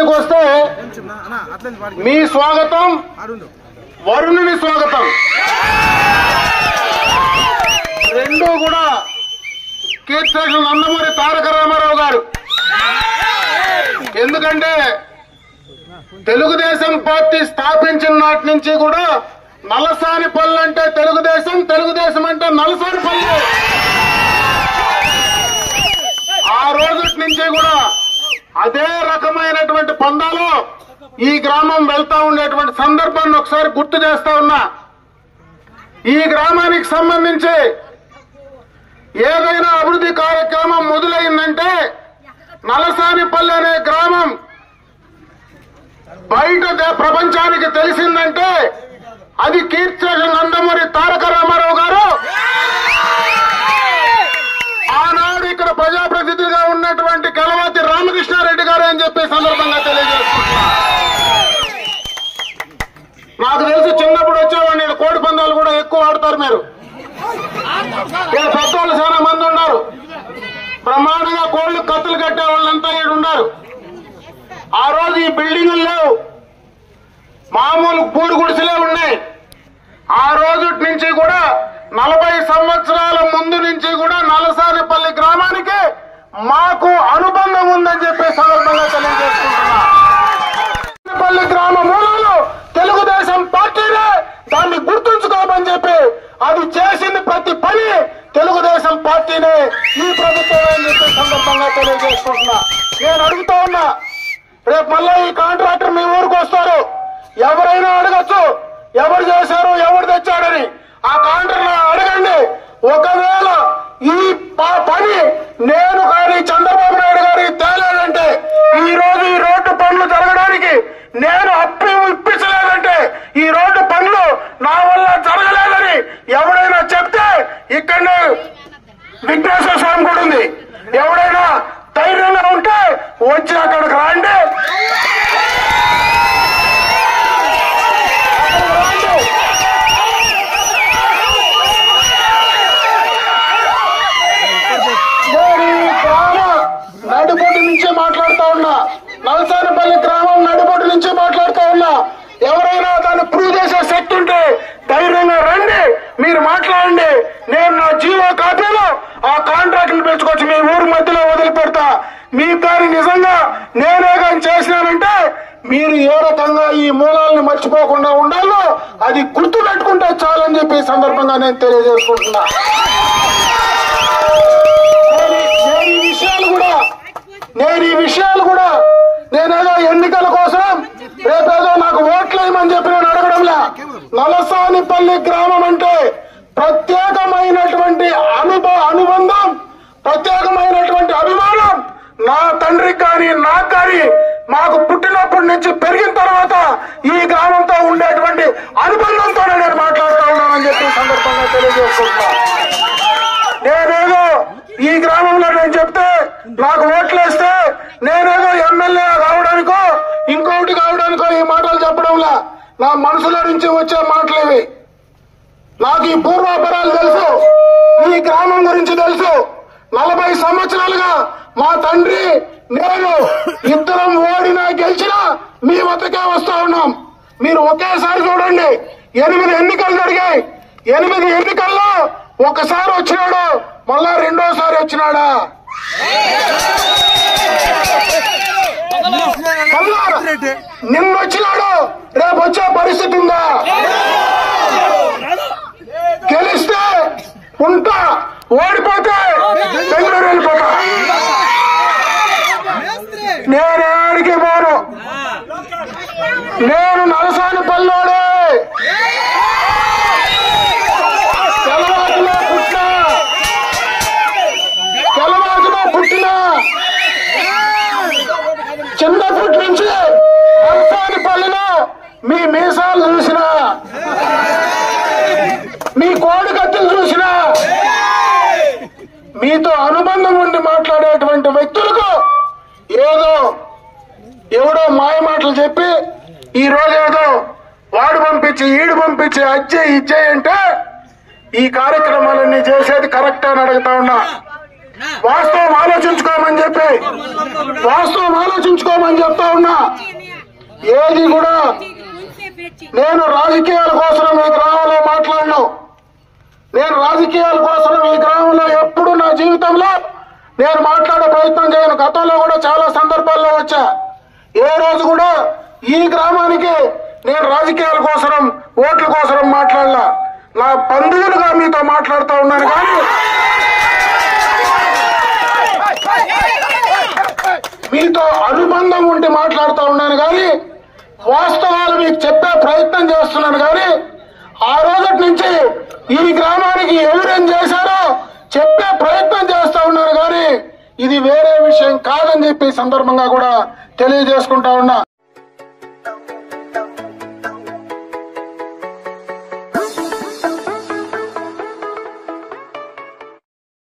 విషయానికి వస్తే అన్న అట్లే వాడికి మీ స్వాగతం ఆడుండు వరుణుని స్వాగతం రెండు కూడా కీర్తన నందమూరి తారక రామారావు గారు ఎందుకంటే తెలుగుదేశం పార్టీ స్థాపించిన నాటి నుంచి కూడా నలసాని పల్లి అంటే తెలుగుదేశం తెలుగుదేశం అంటే నలసాని పల్లి ఆ రోజు నుంచి కూడా అదే రకమైనటువంటి పందాలో ఈ గ్రామం వెళ్తా ఉండేటువంటి సందర్భాన్ని ఒకసారి గుర్తు చేస్తా ఉన్నా ఈ గ్రామానికి సంబంధించి ఏదైనా అభివృద్ధి కార్యక్రమం మొదలైందంటే నలసానిపల్లి అనే గ్రామం బయట దే- ప్రపంచానికి తెలిసిందంటే అది కీర్తి నందమూరి తారక రామారావు గారు ఆనాడు ఇక్కడ ప్రజాప్రతినిధిగా ఉన్నటువంటి కలవతి రామకృష్ణారెడ్డి గారు అని చెప్పి సందర్భంగా తెలియజేస్తున్నా నాకు తెలిసి చిన్నప్పుడు వచ్చేవాడిని ఈడ కోడి పందాలు కూడా ఎక్కువ ఆడతారు మీరు ఇక్కడ పెద్దవాళ్ళు చాలా మంది ఉన్నారు బ్రహ్మాండంగా కోళ్లు కత్తులు కట్టే వాళ్ళంతా ఇక్కడ ఉన్నారు ఆ రోజు ఈ బిల్డింగులు లేవు మామూలు పూడి గుడిసెలే ఉన్నాయి ఆ రోజు నుంచి కూడా నలభై సంవత్సరాల ముందు నుంచి కూడా నలసానిపల్లి గ్రామానికి మాకు అనుబంధం ఉందని చెప్పి సందర్భంగా తెలియజేసుకుంటున్నా పల్లి గ్రామ మూలంలో తెలుగుదేశం పార్టీనే దాన్ని గుర్తుంచుకోమని చెప్పి అది చేసింది ప్రతి పని తెలుగుదేశం పార్టీనే ఈ ప్రభుత్వం అని చెప్పి సందర్భంగా తెలియజేసుకుంటున్నా నేను అడుగుతా ఉన్నా రేపు మళ్ళీ ఈ కాంట్రాక్టర్ మీ ఊరికి వస్తారు ఎవరైనా అడగచ్చు ఎవరు చేశారు ఎవరు తెచ్చాడని ఆ కాంట్రాక్టర్ అడగండి ఒకవేళ ఈ ప- పని నేను కానీ చంద్రబాబు నాయుడు గారికి తేలేదంటే ఈ రోజు ఈ రోడ్డు పనులు జరగడానికి నేను అప్పి ఇప్పించలేదంటే ఈ రోడ్డు పనులు నా వల్ల జరగలేదని ఎవడైనా చెప్తే ఇక్కడనే విఘ్నేశ్వర స్వామి కూడా ఉంది ఎవడైనా ధైర్యంగా ఉంటే వచ్చి అక్కడికి రాండి నేను ఈ గ్రామ నడిబొడ్డు నుంచే మాట్లాడుతా ఉన్నా నల్సానపల్లి గ్రామం నడిబొడ్డు నుంచే మాట్లాడుతా ఉన్నా ఎవరైనా దాన్ని ప్రూవ్ చేసే శక్తి ఉంటే ధైర్యంగా రండి మీరు మాట్లాడండి నేను నా జీవో కాపీలో ఆ కాంట్రాక్ట్ పెంచుకొచ్చి మీ ఊరు మధ్యలో వదిలిపెడతా మీ దాన్ని నిజంగా నేనే కానీ చేసినానంటే మీరు ఏ రకంగా ఈ మూలాలను మర్చిపోకుండా ఉండాలో అది గుర్తు పెట్టుకుంటే చాలని చెప్పి ఈ సందర్భంగా నేను తెలియజేసుకుంటున్నా నేను నేను ఈ విషయాలు కూడా నేను ఈ విషయాలు కూడా నేనేదో ఎన్నికల కోసం రేపేదో నాకు ఓట్లు వేయమని చెప్పి నేను అడగడంలా నలసానిపల్లి గ్రామం అంటే ప్రత్యేకమైనటువంటి అనుభవ అనుబంధం ప్రత్యేకమైనటువంటి అభిమానం నా తండ్రికి కానీ నాకు కానీ మాకు పుట్టినప్పటి నుంచి పెరిగిన తర్వాత ఈ గ్రామంతో ఉండేటువంటి అనుబంధంతోనే నేను మాట్లాడుతూ ఉన్నానని చెప్పి ఈ సందర్భంగా తెలియజేసుకుంటున్నా నేనేదో ఈ గ్రామంలో నేను చెప్తే నాకు ఓట్లేస్తే నేనేదో ఎమ్మెల్యే కావడానికో ఇంకొకటి కావడానికో ఈ మాటలు చెప్పడంలా నా మనసులో నుంచి వచ్చే మాటలు ఇవి నాకు ఈ పూర్వాపరాలు తెలుసు ఈ గ్రామం గురించి తెలుసు నలభై సంవత్సరాలుగా మా తండ్రి నేను ఇద్దరం ఓడినా గెలిచినా మీ వద్దకే వస్తా ఉన్నాం మీరు ఒకేసారి చూడండి ఎనిమిది ఎన్నికలు జరిగాయి ఎనిమిది ఎన్నికల్లో ఒకసారి వచ్చినాడు మళ్ళా రెండోసారి వచ్చినాడా మళ్ళా నిన్న వచ్చినాడు రేపు వచ్చే పరిస్థితి ఉందా గెలిస్తే ఉంటా ఓడిపోతే బెంగళూరు వెళ్ళిపోతా నేను ఆడికి పోను నేను నలసాని పల్లోడే తెల్లవారులో పుట్టినా తెల్లవారులో పుట్టినా చిన్నప్పటి నుంచి నలసాని పల్లిలో మీ మీసాలు చూసినా మీ కోడి కత్తులు చూసినా మీతో అనుబంధం ఉండి మాట్లాడేటువంటి వ్యక్తులకు ఏదో ఎవడో మాయ మాటలు చెప్పి ఈ రోజు ఏదో వాడు పంపించి ఈడు పంపించి అజ్జే ఇజ్జే అంటే ఈ కార్యక్రమాలన్నీ చేసేది కరెక్ట్ అని అడుగుతా ఉన్నా వాస్తవం ఆలోచించుకోమని చెప్పి వాస్తవం ఆలోచించుకోమని చెప్తా ఉన్నా ఏది కూడా నేను రాజకీయాల కోసం ఈ గ్రామంలో మాట్లాడను నేను రాజకీయాల కోసం ఈ గ్రామంలో ఎప్పుడు నా జీవితంలో నేను మాట్లాడే ప్రయత్నం చేయను గతంలో కూడా చాలా సందర్భాల్లో వచ్చా ఏ రోజు కూడా ఈ గ్రామానికి నేను రాజకీయాల కోసం ఓట్ల కోసం మాట్లాడలా నా బంధువులుగా మీతో మాట్లాడుతూ ఉన్నాను కానీ మీతో అనుబంధం ఉండి మాట్లాడుతూ ఉన్నాను కానీ వాస్తవాలు మీకు చెప్పే ప్రయత్నం చేస్తున్నాను కానీ ఆ రోజటి నుంచి ఈ గ్రామానికి ఎవరేం చేశారో చెప్పే ప్రయత్నం చేస్తా ఉన్నారు కానీ ఇది వేరే విషయం కాదని చెప్పి ఈ సందర్భంగా కూడా తెలియజేసుకుంటా ఉన్నా